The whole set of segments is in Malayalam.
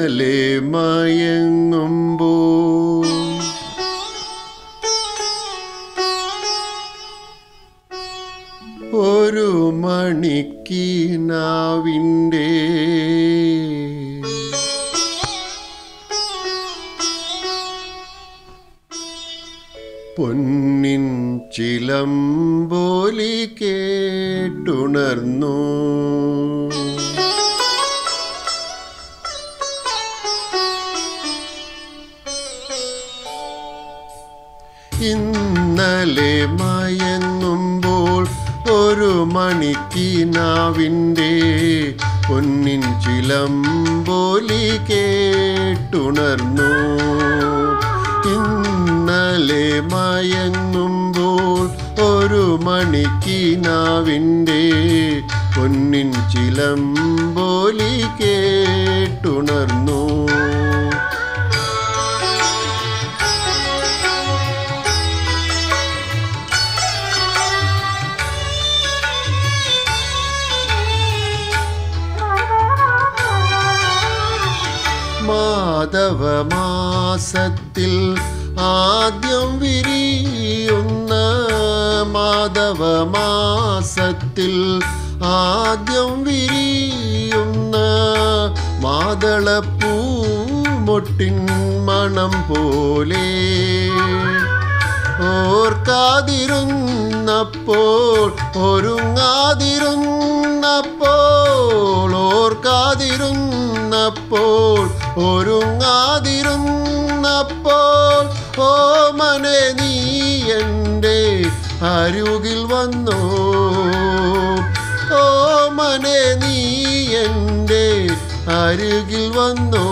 ഇന്നലെ മയങ്ങുമ്പോ ഒരു മണിക്കീനാവിൻ്റെ പൊന്നിൻ ചിലമ്പോലി കേട്ടുണർന്നു ഇന്നലെ മയങ്ങുമ്പോൾ ഒരു മണിക്കിനാവിൻ്റെ പൊന്നിൻ ചിലമ്പോലി കേട്ടുണർന്നു ഇന്നലെ മയങ്ങുമ്പോൾ ഒരു മണിക്കിനാവിൻ്റെ പൊന്നിൻ ചിലമ്പോലി കേട്ടുണർന്നു മാധവമാസത്തിൽ ആദ്യം വിരിയുന്ന മാധവമാസത്തിൽ ആദ്യം വിരിയുന്ന മാതളപ്പൂമൊട്ടിൻ മണം പോലെ ഓർക്കാതിരുന്നപ്പോൾ ഒരുങ്ങാതിരുന്നപ്പോൾ ഓർക്കാതിരുന്നപ്പോൾ ഒരുങ്ങാതിരുന്നപ്പോൾ ഓമനെ നീ എൻ്റെ അരുകിൽ വന്നോ ഓമനെ നീ എൻ്റെ അരുകിൽ വന്നോ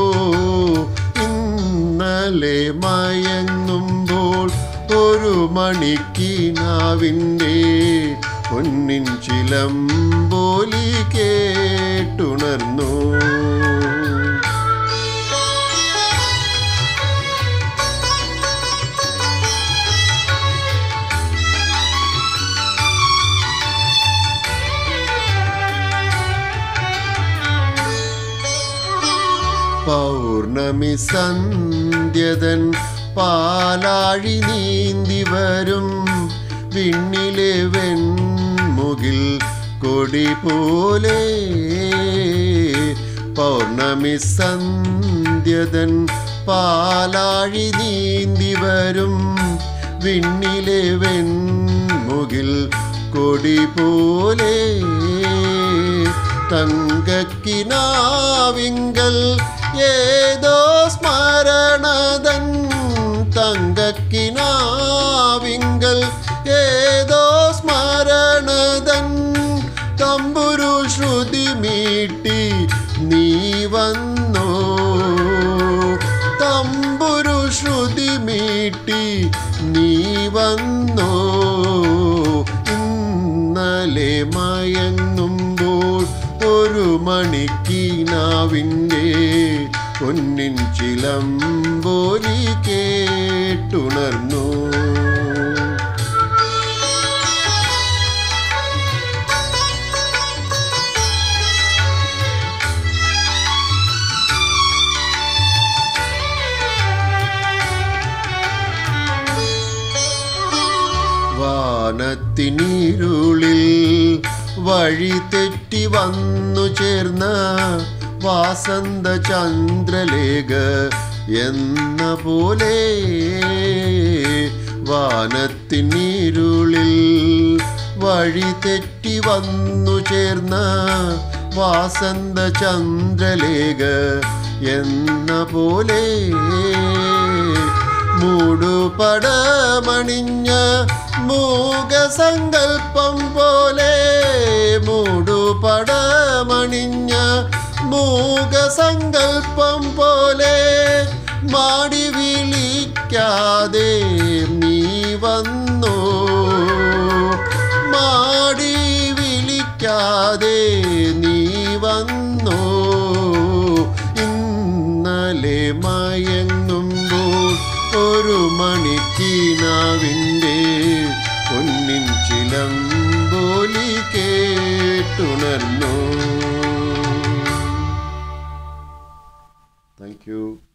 ഇന്നലെ മയങ്ങുമ്പോൾ ഒരു മണിക്കിനാവിൻ്റെ പൊന്നിൻ ചിലമ്പോലി കേട്ടുണർന്നു പൗർണമി സന്ധ്യതൻ പാലാഴി നീന്തി വരും വിണ്ണിലെ വെൺമുകിൽ കൊടി പോലെ പൗർണമി സന്ധ്യതൻ പാലാഴി നീന്തി വരും വിണ്ണിലെ വെൺമുകിൽ കൊടി പോലെ തങ്കക്കിനാവിങ്കൽ ഏതോ സ്മരണതൻ തങ്കക്കിനാവിങ്കൽ ഏതോ സ്മരണതൻ തമ്പുരു ശ്രുതി മീട്ടി നീ വന്നോ തമ്പുരു ശ്രുതി മീട്ടി നീ വന്നോ ഇന്നലെ മയങ്ങുമ്പോൾ ഒരു മണിക്കിനാവിൻ്റെ പൊന്നിൻ ചിലമ്പോലി കേട്ടുണർന്നു വാനത്തിനീരുളിൽ വഴി തെറ്റി വന്നു ചേർന്ന വാസന്ത ചന്ദ്രലേഖ എന്ന പോലെ വാനത്തിനീരുളിൽ വഴി തെറ്റി വന്നു ചേർന്ന വാസന്ത ചന്ദ്രലേഖ എന്ന പോലെ മൂടുപടമണിഞ്ഞ മൂകസങ്കൽപ്പം പോലെ മൂടുപടമണിഞ്ഞ മൂകസങ്കൽപ്പം പോലെ മാടി വിളിക്കാതെ നീ വന്നോ മാടി വിളിക്കാതെ നീ വന്നോ ഇന്നലെ മയങ്ങുമ്പോൾ ഒരു മണിക്കിനാവിൻ്റെ പൊന്നിൻ ചിലമ്പോലി കേട്ടുണർന്നു യു